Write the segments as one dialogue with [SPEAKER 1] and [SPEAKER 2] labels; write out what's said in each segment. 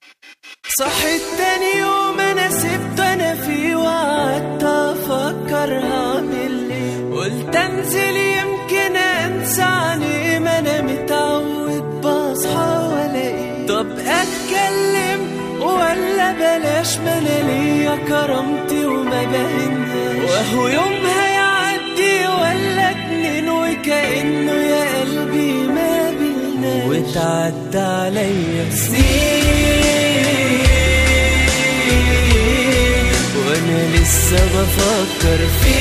[SPEAKER 1] صحيت تاني يوم انا سبت انا فيه وقعدت افكر هعمل ايه قلت انزل يمكن انسى عني ما انا متعود بصحى والاقي طب اتكلم ولا بلاش ما انا ليا كرامتي وما بهنهاش وهو يوم هيعدي ولا اتنين وكأنه يا قلبي ما بيناش وتعدى عليا سنين وانا لسه بفكر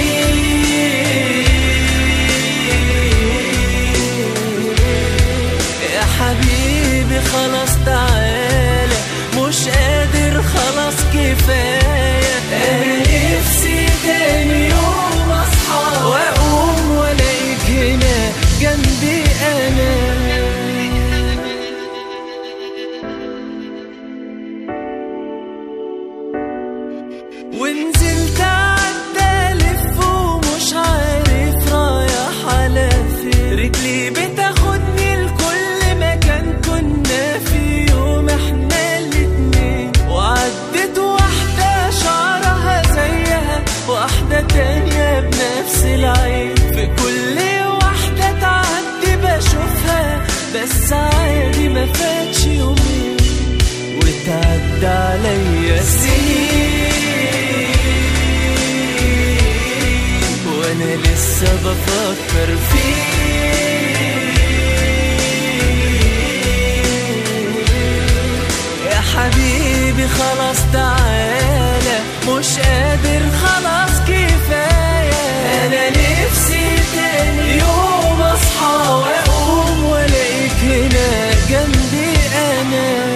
[SPEAKER 1] فيه يا حبيبي خلاص تعالى مش قادر خلاص كفاية انا نفسي تاني يوم اصحى واقوم والاقيك هنا جنبي انا ونزلت عدى الف ومش عارف رايح على فين رجلي بتاخدني لكل مكان كنا في يوم احنا الاتنين وعدت واحدة شعرها زيها واحدة تانية بنفس العين في كل واحدة تعدي بشوفها بس عادي ما فاتش يومين وتعدى عليا سنين وانا لسه بفكر فيه يا حبيبي خلاص تعالى مش قادر خلاص كفاية انا نفسي تاني يوم اصحى واقوم والاقيك هنا جنبي انا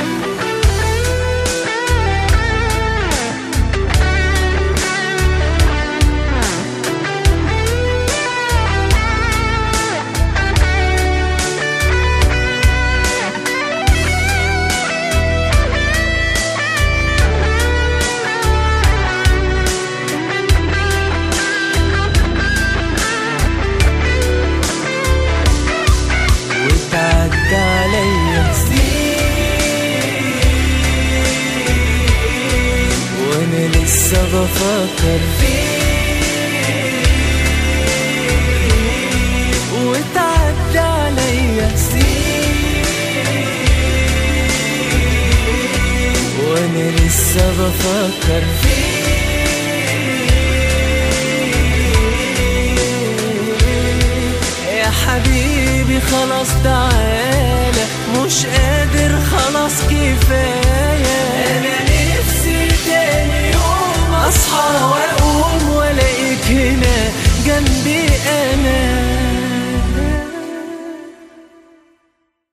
[SPEAKER 1] وتعدى عليا سنين وانا لسه بفكر فيه وتعدى عليا سنين وانا لسه بفكر فيه يا حبيبي خلاص تعالى مش قادر خلاص كفاية